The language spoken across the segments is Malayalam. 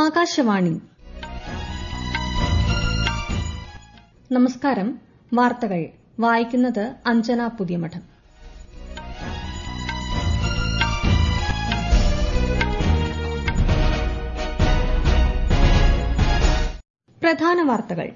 ആകാശവാണി നമസ്കാരം വാർത്തകൾ വായിക്കുന്നത് അഞ്ജന പുതിയമഠം പ്രധാന വാർത്തകൾ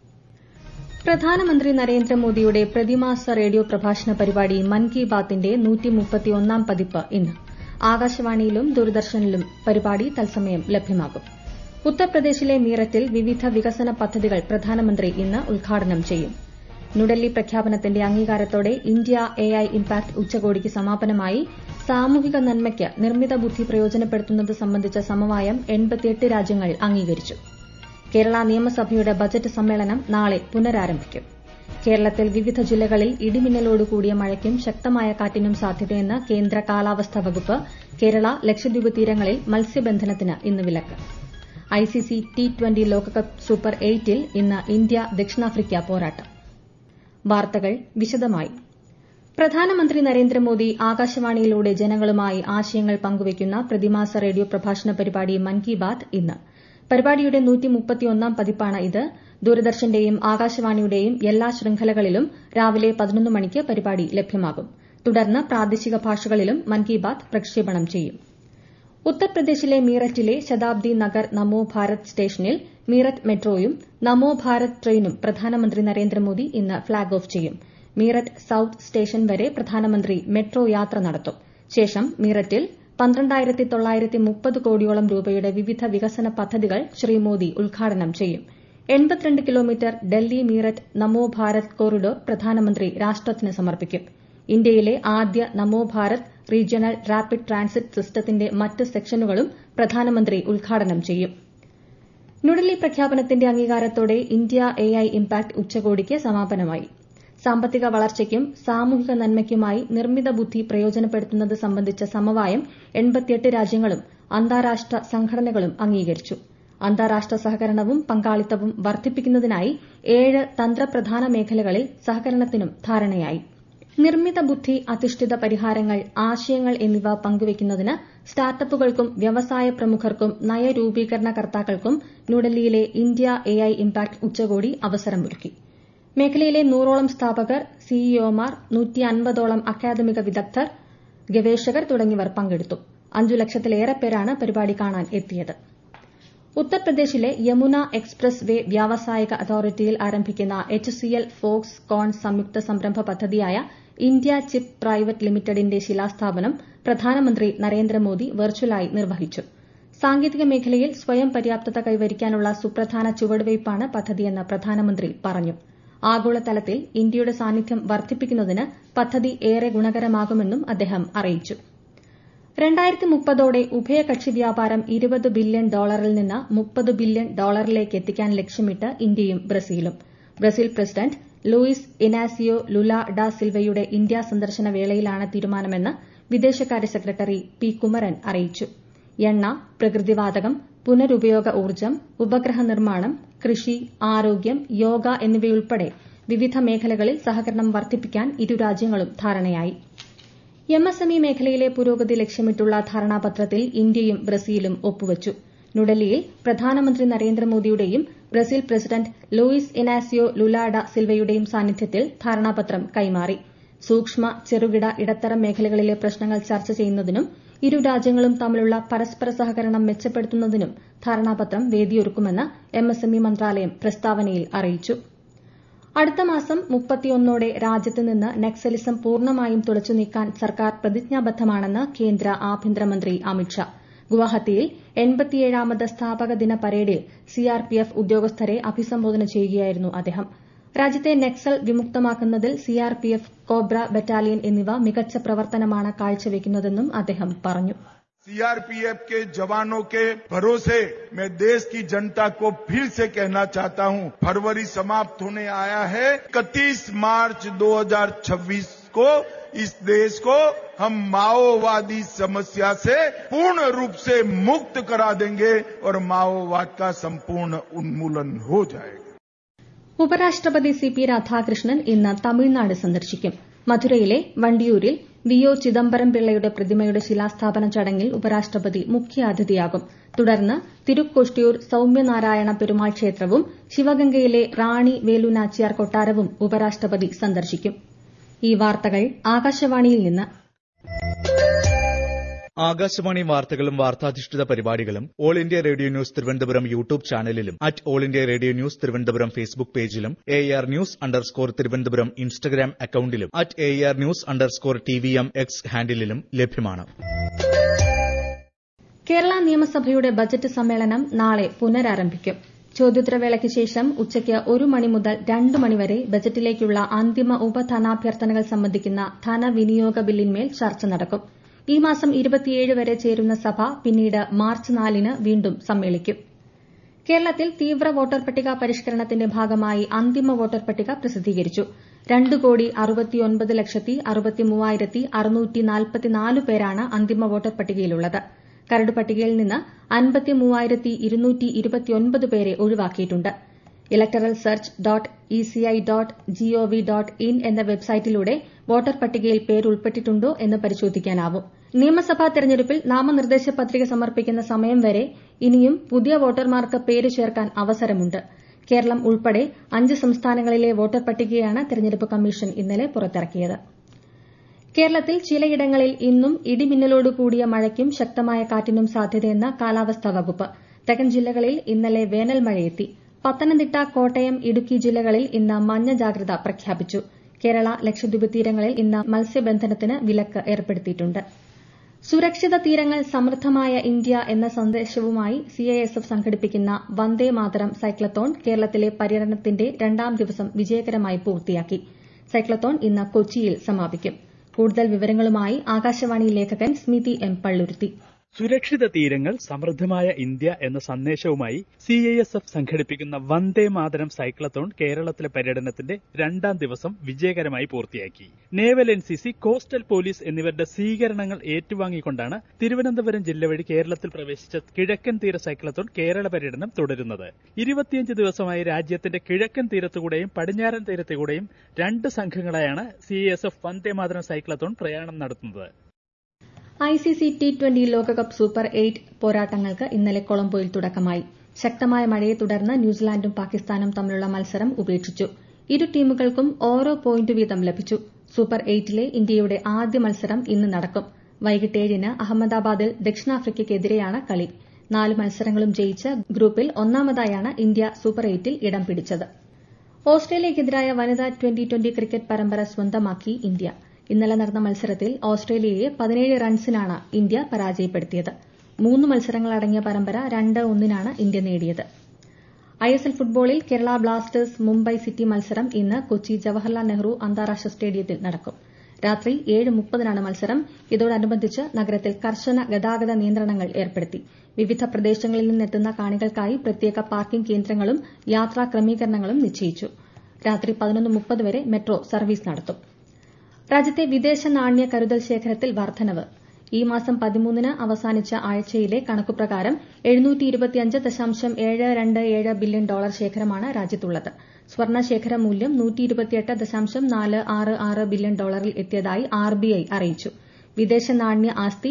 പ്രധാനമന്ത്രി നരേന്ദ്രമോദിയുടെ പ്രതിമാസ റേഡിയോ പ്രഭാഷണ പരിപാടി മൻ കി ബാത്തിന്റെ നൂറ്റിമുപ്പത്തിയൊന്നാം പതിപ്പ് ഇന്ന് ആകാശവാണിയിലും ദൂരദർശനിലും പരിപാടി തത്സമയം ലഭ്യമാകും ഉത്തർപ്രദേശിലെ മീററ്റിൽ വിവിധ വികസന പദ്ധതികൾ പ്രധാനമന്ത്രി ഇന്ന് ഉദ്ഘാടനം ചെയ്യും ന്യൂഡൽഹി പ്രഖ്യാപനത്തിന്റെ അംഗീകാരത്തോടെ ഇന്ത്യ എഐ ഇംപാക്ട് ഉച്ചകോടിക്ക് സമാപനമായി സാമൂഹിക നന്മയ്ക്ക് നിർമ്മിത ബുദ്ധി പ്രയോജനപ്പെടുത്തുന്നത് സംബന്ധിച്ച സമവായം രാജ്യങ്ങൾ അംഗീകരിച്ചു കേരള നിയമസഭയുടെ ബജറ്റ് സമ്മേളനം നാളെ പുനരാരംഭിക്കും കേരളത്തിൽ വിവിധ ജില്ലകളിൽ ഇടിമിന്നലോടുകൂടിയ മഴയ്ക്കും ശക്തമായ കാറ്റിനും സാധ്യതയെന്ന് കേന്ദ്ര കാലാവസ്ഥാ വകുപ്പ് കേരള ലക്ഷദ്വീപ് തീരങ്ങളിൽ മത്സ്യബന്ധനത്തിന് ഇന്ന് വിലക്ക് ഐസിസി ടി ട്വന്റി ലോകകപ്പ് സൂപ്പർ എയ്റ്റിൽ ഇന്ന് ഇന്ത്യ ദക്ഷിണാഫ്രിക്ക പോരാട്ടം വാർത്തകൾ വിശദമായി പ്രധാനമന്ത്രി നരേന്ദ്രമോദി ആകാശവാണിയിലൂടെ ജനങ്ങളുമായി ആശയങ്ങൾ പങ്കുവയ്ക്കുന്ന പ്രതിമാസ റേഡിയോ പ്രഭാഷണ പരിപാടി മൻ കി ബാത് ഇന്ന് പരിപാടിയുടെ നൂറ്റിമുപ്പത്തിയൊന്നാം പതിപ്പാണ് ഇത് ദൂരദർശന്റെയും ആകാശവാണിയുടെയും എല്ലാ ശൃംഖലകളിലും രാവിലെ പതിനൊന്ന് മണിക്ക് പരിപാടി ലഭ്യമാകും തുടർന്ന് പ്രാദേശിക ഭാഷകളിലും മൻ കി ബാത് പ്രക്ഷേപണം ചെയ്യും ഉത്തർപ്രദേശിലെ മീററ്റിലെ ശതാബ്ദി നഗർ നമോ ഭാരത് സ്റ്റേഷനിൽ മീററ്റ് മെട്രോയും നമോ ഭാരത് ട്രെയിനും പ്രധാനമന്ത്രി നരേന്ദ്രമോദി ഇന്ന് ഫ്ളാഗ് ഓഫ് ചെയ്യും മീററ്റ് സൌത്ത് സ്റ്റേഷൻ വരെ പ്രധാനമന്ത്രി മെട്രോ യാത്ര നടത്തും ശേഷം മീററ്റിൽ പന്ത്രണ്ടായിരത്തി തൊള്ളായിരത്തി മുപ്പത് കോടിയോളം രൂപയുടെ വിവിധ വികസന പദ്ധതികൾ ശ്രീ മോദി ഉദ്ഘാടനം ചെയ്യും എൺപത്തിരണ്ട് കിലോമീറ്റർ ഡൽഹി മീററ്റ് നമോ ഭാരത് കോറിഡോർ പ്രധാനമന്ത്രി രാഷ്ട്രത്തിന് സമർപ്പിക്കും ഇന്ത്യയിലെ ആദ്യ Namo Bharat regional rapid transit സിസ്റ്റത്തിന്റെ മറ്റ് സെക്ഷനുകളും പ്രധാനമന്ത്രി ഉദ്ഘാടനം ചെയ്യും ന്യൂഡൽഹി പ്രഖ്യാപനത്തിന്റെ അംഗീകാരത്തോടെ ഇന്ത്യ എഐ ഇംപാക്ട് ഉച്ചകോടിക്ക് സമാപനമായി സാമ്പത്തിക വളർച്ചയ്ക്കും സാമൂഹിക നന്മയ്ക്കുമായി നിർമ്മിത ബുദ്ധി പ്രയോജനപ്പെടുത്തുന്നത് സംബന്ധിച്ച സമവായം രാജ്യങ്ങളും അന്താരാഷ്ട്ര സംഘടനകളും അംഗീകരിച്ചു അന്താരാഷ്ട്ര സഹകരണവും പങ്കാളിത്തവും വർദ്ധിപ്പിക്കുന്നതിനായി ഏഴ് തന്ത്രപ്രധാന മേഖലകളിൽ സഹകരണത്തിനും ധാരണയായി നിർമ്മിത ബുദ്ധി അധിഷ്ഠിത പരിഹാരങ്ങൾ ആശയങ്ങൾ എന്നിവ പങ്കുവയ്ക്കുന്നതിന് സ്റ്റാർട്ടപ്പുകൾക്കും വ്യവസായ പ്രമുഖർക്കും നയരൂപീകരണകർത്താക്കൾക്കും ന്യൂഡൽഹിയിലെ ഇന്ത്യ എഐ ഇംപാക്ട് ഉച്ചകോടി അവസരമൊരുക്കി മേഖലയിലെ നൂറോളം സ്ഥാപകർ സിഇഒമാർ നൂറ്റി അൻപതോളം അക്കാദമിക വിദഗ്ധർ ഗവേഷകർ തുടങ്ങിയവർ പങ്കെടുത്തു അഞ്ചു ലക്ഷത്തിലേറെ പേരാണ് പരിപാടി കാണാൻ എത്തിയത് ഉത്തർപ്രദേശിലെ യമുന എക്സ്പ്രസ് വേ വ്യാവസായിക അതോറിറ്റിയിൽ ആരംഭിക്കുന്ന H C L Foxconn സംയുക്ത സംരംഭ പദ്ധതിയായ ഇന്ത്യ ചിപ്പ് പ്രൈവറ്റ് ലിമിറ്റഡിന്റെ ശിലാസ്ഥാപനം പ്രധാനമന്ത്രി നരേന്ദ്രമോദി വെർച്വലായി നിർവഹിച്ചു സാങ്കേതിക മേഖലയിൽ സ്വയം പര്യാപ്തത കൈവരിക്കാനുള്ള സുപ്രധാന ചുവടുവയ്പ്പാണ് പദ്ധതിയെന്ന് പ്രധാനമന്ത്രി പറഞ്ഞു ആഗോളതലത്തിൽ ഇന്ത്യയുടെ സാന്നിധ്യം വർദ്ധിപ്പിക്കുന്നതിന് പദ്ധതി ഏറെ ഗുണകരമാകുമെന്നും അദ്ദേഹം അറിയിച്ചു രണ്ടായിരത്തി മുപ്പതോടെ ഉഭയകക്ഷി വ്യാപാരം ഇരുപത് ബില്യൺ ഡോളറിൽ നിന്ന് മുപ്പത് ബില്യൺ ഡോളറിലേക്ക് എത്തിക്കാൻ ലക്ഷ്യമിട്ട് ഇന്ത്യയും ബ്രസീലും Brazil president Luiz Inacio Lula da സിൽവയുടെ ഇന്ത്യ സന്ദർശന വേളയിലാണ് തീരുമാനമെന്ന് വിദേശകാര്യ സെക്രട്ടറി പി കുമരൻ അറിയിച്ചു എണ്ണ പ്രകൃതിവാതകം പുനരുപയോഗ ഊർജ്ജം ഉപഗ്രഹ നിർമ്മാണം കൃഷി ആരോഗ്യം യോഗ എന്നിവയുൾപ്പെടെ വിവിധ മേഖലകളിൽ സഹകരണം വർദ്ധിപ്പിക്കാൻ ഇരു രാജ്യങ്ങളും ധാരണയായി എംഎസ്എംഇ മേഖലയിലെ പുരോഗതി ലക്ഷ്യമിട്ടുള്ള ധാരണാപത്രത്തിൽ ഇന്ത്യയും ബ്രസീലും ഒപ്പുവച്ചു ന്യൂഡൽഹിയിൽ പ്രധാനമന്ത്രി നരേന്ദ്രമോദിയുടെയും Brazil president Luiz Inacio Lula da സിൽവയുടെയും സാന്നിധ്യത്തിൽ ധാരണാപത്രം കൈമാറി സൂക്ഷ്മ ചെറുകിട ഇടത്തരം മേഖലകളിലെ പ്രശ്നങ്ങൾ ചർച്ച ചെയ്യുന്നതിനും ഇരു രാജ്യങ്ങളും തമ്മിലുള്ള പരസ്പര സഹകരണം മെച്ചപ്പെടുത്തുന്നതിനും ധാരണാപത്രം വേദിയൊരുക്കുമെന്ന് എംഎസ്എംഇ മന്ത്രാലയം പ്രസ്താവനയിൽ അറിയിച്ചു അടുത്ത മാസം മുപ്പത്തിയൊന്നോടെ രാജ്യത്ത് നിന്ന് നക്സലിസം പൂർണ്ണമായും തുടച്ചു നീക്കാൻ സർക്കാർ പ്രതിജ്ഞാബദ്ധമാണെന്ന് കേന്ദ്ര ആഭ്യന്തരമന്ത്രി അമിത്ഷാ ഗുവാഹത്തിയിൽ എൺപത്തിയേഴാമത് സ്ഥാപക ദിന പരേഡിൽ സിആർപിഎഫ് ഉദ്യോഗസ്ഥരെ അഭിസംബോധന ചെയ്യുകയായിരുന്നു അദ്ദേഹം രാജ്യത്തെ നക്സൽ വിമുക്തമാക്കുന്നതിൽ സിആർപിഎഫ് കോബ്ര ബറ്റാലിയൻ എന്നിവ മികച്ച പ്രവർത്തനമാണ് കാഴ്ചവെക്കുന്നതെന്നും അദ്ദേഹം പറഞ്ഞു सीआरपीएफ के जवानों के भरोसे मैं देश की जनता को फिर से कहना चाहता हूं फरवरी समाप्त होने आया है 31 मार्च 2026 को इस देश को हम माओवादी समस्या से पूर्ण रूप से मुक्त करा देंगे और माओवाद का संपूर्ण उन्मूलन हो जाएगा ഉപരാഷ്ട്രപതി സി പി രാധാകൃഷ്ണൻ ഇന്ന് തമിഴ്നാട് സന്ദർശിക്കും മധുരയിലെ വണ്ടിയൂരിൽ വി ഒ ചിദംബരം പിള്ളയുടെ പ്രതിമയുടെ ശിലാസ്ഥാപന ചടങ്ങിൽ ഉപരാഷ്ട്രപതി മുഖ്യാതിഥിയാകും തുടർന്ന് തിരുക്കൊഷ്ടിയൂർ സൌമ്യനാരായണ പെരുമാൾ ക്ഷേത്രവും ശിവഗംഗയിലെ റാണി വേലുനാച്ചിയാർ കൊട്ടാരവും ഉപരാഷ്ട്രപതി സന്ദർശിക്കും ഈ വാർത്തകൾ ആകാശവാണിയിൽ നിന്ന് ആകാശവാണി വാർത്തകളും വാർത്താധിഷ്ഠിത പരിപാടികളും all India radio news Thiruvananthapuram YouTube ചാനലിലും at all India radio news Thiruvananthapuram Facebook പേജിലും A R news underscore Thiruvananthapuram Instagram അക്കൌണ്ടിലും at A R news underscore T V M X ഹാൻഡിലും ലഭ്യമാണ് കേരള നിയമസഭയുടെ ബജറ്റ് സമ്മേളനം നാളെ പുനരാരംഭിക്കും ചോദ്യോത്തരവേളയ്ക്ക് ശേഷം ഉച്ചയ്ക്ക് ഒരു മണി മുതൽ രണ്ട് മണിവരെ ബജറ്റിലേക്കുള്ള അന്തിമ ഉപധനാഭ്യർത്ഥനകൾ സംബന്ധിക്കുന്ന ധനവിനിയോഗ ബില്ലിന്മേൽ ചർച്ച നടക്കും ഈ മാസം ഇരുപത്തിയേഴ് വരെ ചേരുന്ന സഭ പിന്നീട് മാർച്ച് നാലിന് വീണ്ടും സമ്മേളിക്കും കേരളത്തിൽ തീവ്ര വോട്ടർ പട്ടിക പരിഷ്കരണത്തിന്റെ ഭാഗമായി അന്തിമ വോട്ടർ പട്ടിക പ്രസിദ്ധീകരിച്ചു രണ്ട് കോടി അറുപത്തിയൊൻപത് ലക്ഷത്തി അറുപത്തിമൂവായിരത്തി അറുന്നൂറ്റി നാൽപ്പത്തിനാല് പേരാണ് അന്തിമ വോട്ടർ പട്ടികയിലുള്ളത് കരട് പട്ടികയിൽ നിന്ന് അൻപത്തി മൂവായിരത്തി ഇരുന്നൂറ്റി ഇരുപത്തിയൊൻപത് പേരെ ഒഴിവാക്കിയിട്ടുണ്ട് electoral search dot ECI dot GOV dot in എന്ന വെബ്സൈറ്റിലൂടെ വോട്ടർ പട്ടികയിൽ പേരുൾപ്പെട്ടിട്ടുണ്ടോ എന്ന് പരിശോധിക്കാനാവും നിയമസഭാ തെരഞ്ഞെടുപ്പിൽ നാമനിർദ്ദേശ പത്രിക സമർപ്പിക്കുന്ന സമയം വരെ ഇനിയും പുതിയ വോട്ടർമാർക്ക് പേര് ചേർക്കാൻ അവസരമുണ്ട് കേരളം ഉൾപ്പെടെ അഞ്ച് സംസ്ഥാനങ്ങളിലെ വോട്ടർ പട്ടികയാണ് തെരഞ്ഞെടുപ്പ് കമ്മീഷൻ ഇന്നലെ പുറത്തിറക്കിയത് കേരളത്തിൽ ചിലയിടങ്ങളിൽ ഇന്നും ഇടിമിന്നലോട് കൂടിയ മഴയ്ക്കും ശക്തമായ കാറ്റിനും സാധ്യതയെന്ന് കാലാവസ്ഥാ വകുപ്പ് തെക്കൻ ജില്ലകളിൽ ഇന്നലെ വേനൽ മഴയെത്തി പത്തനംതിട്ട കോട്ടയം ഇടുക്കി ജില്ലകളിൽ ഇന്ന് മഞ്ഞ ജാഗ്രത പ്രഖ്യാപിച്ചു കേരള ലക്ഷദ്വീപ് തീരങ്ങളിൽ ഇന്ന് മത്സ്യബന്ധനത്തിന് വിലക്ക് ഏർപ്പെടുത്തിയിട്ടുണ്ട് സുരക്ഷിത തീരങ്ങൾ സമൃദ്ധമായ ഇന്ത്യ എന്ന സന്ദേശവുമായി സിഐഎസ്എഫ് സംഘടിപ്പിക്കുന്ന വന്ദേ മാതരം സൈക്ലത്തോൺ കേരളത്തിലെ പര്യടനത്തിന്റെ രണ്ടാം ദിവസം വിജയകരമായി പൂർത്തിയാക്കി സൈക്ലത്തോൺ ഇന്ന് കൊച്ചിയിൽ സമാപിക്കും കൂടുതൽ വിവരങ്ങളുമായി ആകാശവാണി ലേഖകൻ സ്മിതി എം പള്ളുരുത്തി സുരക്ഷിത തീരങ്ങൾ സമൃദ്ധമായ ഇന്ത്യ എന്ന സന്ദേശവുമായി സി ഐ എസ് എഫ് സംഘടിപ്പിക്കുന്ന വന്ദേ മാതരം സൈക്ലത്തോൺ കേരളത്തിലെ പര്യടനത്തിന്റെ രണ്ടാം ദിവസം വിജയകരമായി പൂർത്തിയാക്കി naval N C C coastal police എന്നിവരുടെ സ്വീകരണങ്ങൾ ഏറ്റുവാങ്ങിക്കൊണ്ടാണ് തിരുവനന്തപുരം ജില്ല വഴി കേരളത്തിൽ പ്രവേശിച്ച കിഴക്കൻ തീര സൈക്ലത്തോൺ കേരള പര്യടനം തുടരുന്നത് ഇരുപത്തിയഞ്ച് ദിവസമായി രാജ്യത്തിന്റെ കിഴക്കൻ തീരത്തുകൂടെയും പടിഞ്ഞാറൻ തീരത്തുകൂടെയും രണ്ട് സംഘങ്ങളായാണ് C I S F Vande Mataram cyclothon പ്രയാണം നടത്തുന്നത് ഐസിസി ടി ട്വന്റി ലോകകപ്പ് സൂപ്പർ എയ്റ്റ് പോരാട്ടങ്ങൾക്ക് ഇന്നലെ കൊളംബോയിൽ തുടക്കമായി ശക്തമായ മഴയെ തുടർന്ന് ന്യൂസിലാൻഡും പാകിസ്ഥാനും തമ്മിലുള്ള മത്സരം ഉപേക്ഷിച്ചു ഇരു ടീമുകൾക്കും ഓരോ പോയിന്റ് വീതം ലഭിച്ചു സൂപ്പർ എയ്റ്റിലെ ഇന്ത്യയുടെ ആദ്യ മത്സരം ഇന്ന് നടക്കും വൈകിട്ട് ഏഴിന് അഹമ്മദാബാദിൽ ദക്ഷിണാഫ്രിക്കയ്ക്കെതിരെയാണ് കളി നാല് മത്സരങ്ങളും ജയിച്ച് ഗ്രൂപ്പിൽ ഒന്നാമതായാണ് ഇന്ത്യ സൂപ്പർ എയ്റ്റിൽ ഇടം പിടിച്ചത് ഓസ്ട്രേലിയയ്ക്കെതിരായ വനിതാ ട്വന്റി ട്വന്റി ക്രിക്കറ്റ് പരമ്പര സ്വന്തമാക്കി ഇന്ത്യ ഇന്നലെ നടന്ന മത്സരത്തിൽ ഓസ്ട്രേലിയയെ പതിനേഴ് റൺസിനാണ് ഇന്ത്യ പരാജയപ്പെടുത്തിയത് മൂന്ന് മത്സരങ്ങളടങ്ങിയ പരമ്പര രണ്ട് ഒന്നിനാണ് ഇന്ത്യ നേടിയത് ഐഎസ്എൽ ഫുട്ബോളിൽ കേരള ബ്ലാസ്റ്റേഴ്സ് മുംബൈ സിറ്റി മത്സരം ഇന്ന് കൊച്ചി ജവഹർലാൽ നെഹ്റു അന്താരാഷ്ട്ര സ്റ്റേഡിയത്തിൽ നടക്കും രാത്രി ഏഴ് മുപ്പതിനാണ് മത്സരം ഇതോടനുബന്ധിച്ച് നഗരത്തിൽ കർശന ഗതാഗത നിയന്ത്രണങ്ങൾ ഏർപ്പെടുത്തി വിവിധ പ്രദേശങ്ങളിൽ നിന്നെത്തുന്ന കാണികൾക്കായി പ്രത്യേക പാർക്കിംഗ് കേന്ദ്രങ്ങളും യാത്രാ ക്രമീകരണങ്ങളും നിശ്ചയിച്ചു രാത്രി പതിനൊന്ന് മുപ്പത് വരെ മെട്രോ സർവീസ് നടത്തും രാജ്യത്തെ വിദേശ നാണ്യ കരുതൽ ശേഖരത്തിൽ വർധനവ് ഈ മാസം പതിമൂന്നിന് അവസാനിച്ച ആഴ്ചയിലെ കണക്കുപ്രകാരം ബില്യൺ ഡോളർ ശേഖരമാണ് രാജ്യത്തുള്ളത് സ്വർണ്ണ ശേഖര മൂല്യം ബില്യൺ ഡോളറിൽ എത്തിയതായി ആർബിഐ അറിയിച്ചു വിദേശ നാണ്യ ആസ്തി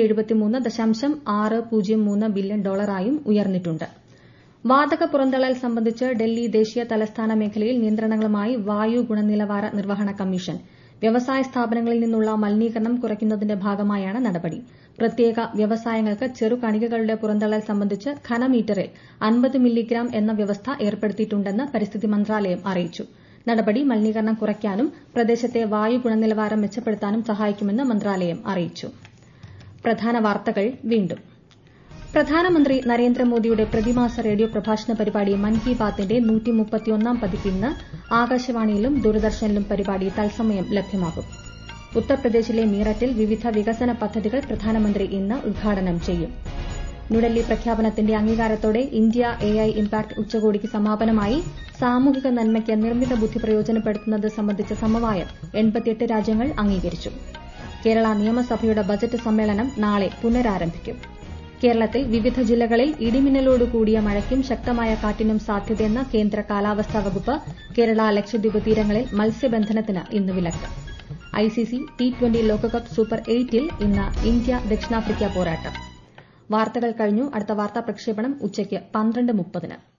ബില്യൺ ഡോളറായും ഉയർന്നിട്ടുണ്ട് വാതക പുറന്തള്ളൽ സംബന്ധിച്ച് ഡൽഹി ദേശീയ തലസ്ഥാന മേഖലയിൽ നിയന്ത്രണങ്ങളുമായി വായു ഗുണനിലവാര നിർവഹണ കമ്മീഷൻ വ്യവസായ സ്ഥാപനങ്ങളിൽ നിന്നുള്ള മലിനീകരണം കുറയ്ക്കുന്നതിന്റെ ഭാഗമായാണ് നടപടി പ്രത്യേക വ്യവസായങ്ങൾക്ക് ചെറുകണികകളുടെ പുറന്തള്ളൽ സംബന്ധിച്ച് ഘനമീറ്ററിൽ അൻപത് മില്ലിഗ്രാം എന്ന വ്യവസ്ഥ ഏർപ്പെടുത്തിയിട്ടുണ്ടെന്ന് പരിസ്ഥിതി മന്ത്രാലയം അറിയിച്ചു നടപടി മലിനീകരണം കുറയ്ക്കാനും പ്രദേശത്തെ വായു ഗുണനിലവാരം മെച്ചപ്പെടുത്താനും സഹായിക്കുമെന്ന് മന്ത്രാലയം അറിയിച്ചു പ്രധാന വാർത്തകൾ വീണ്ടും പ്രധാനമന്ത്രി നരേന്ദ്രമോദിയുടെ പ്രതിമാസ റേഡിയോ പ്രഭാഷണ പരിപാടി മൻ കി ബാത്തിന്റെ നൂറ്റിമുപ്പത്തിയൊന്നാം പതിപ്പ് ഇന്ന് ആകാശവാണിയിലും ദൂരദർശനിലും പരിപാടി തത്സമയം ലഭ്യമാകും ഉത്തർപ്രദേശിലെ മീററ്റിൽ വിവിധ വികസന പദ്ധതികൾ പ്രധാനമന്ത്രി ഇന്ന് ഉദ്ഘാടനം ചെയ്യും ന്യൂഡൽഹി പ്രഖ്യാപനത്തിന്റെ അംഗീകാരത്തോടെ ഇന്ത്യ എഐ ഇംപാക്ട് ഉച്ചകോടിക്ക് സമാപനമായി സാമൂഹിക നന്മയ്ക്ക് നിർമ്മിത ബുദ്ധി പ്രയോജനപ്പെടുത്തുന്നത് സംബന്ധിച്ച സമവായം എൺപത്തിയെട്ട് രാജ്യങ്ങൾ അംഗീകരിച്ചു കേരള നിയമസഭയുടെ ബജറ്റ് സമ്മേളനം നാളെ പുനരാരംഭിക്കും കേരളത്തിൽ വിവിധ ജില്ലകളിൽ ഇടിമിന്നലോട് കൂടിയ മഴയ്ക്കും ശക്തമായ കാറ്റിനും സാധ്യതയെന്ന കേന്ദ്ര കാലാവസ്ഥാ വകുപ്പ് കേരള ലക്ഷദ്വീപ് തീരങ്ങളിൽ മത്സ്യബന്ധനത്തിന് ഇന്ന് വിലക്ക് ഐസിസി ടി ട്വന്റി ലോകകപ്പ് സൂപ്പർ എയ്റ്റിൽ ഇന്ന് ഇന്ത്യ ദക്ഷിണാഫ്രിക്ക പോരാട്ടം വാർത്തകൾ കഴിഞ്ഞു അടുത്ത വാർത്താ പ്രക്ഷേപണം ഉച്ചയ്ക്ക് പന്ത്രണ്ട് മുപ്പതിന്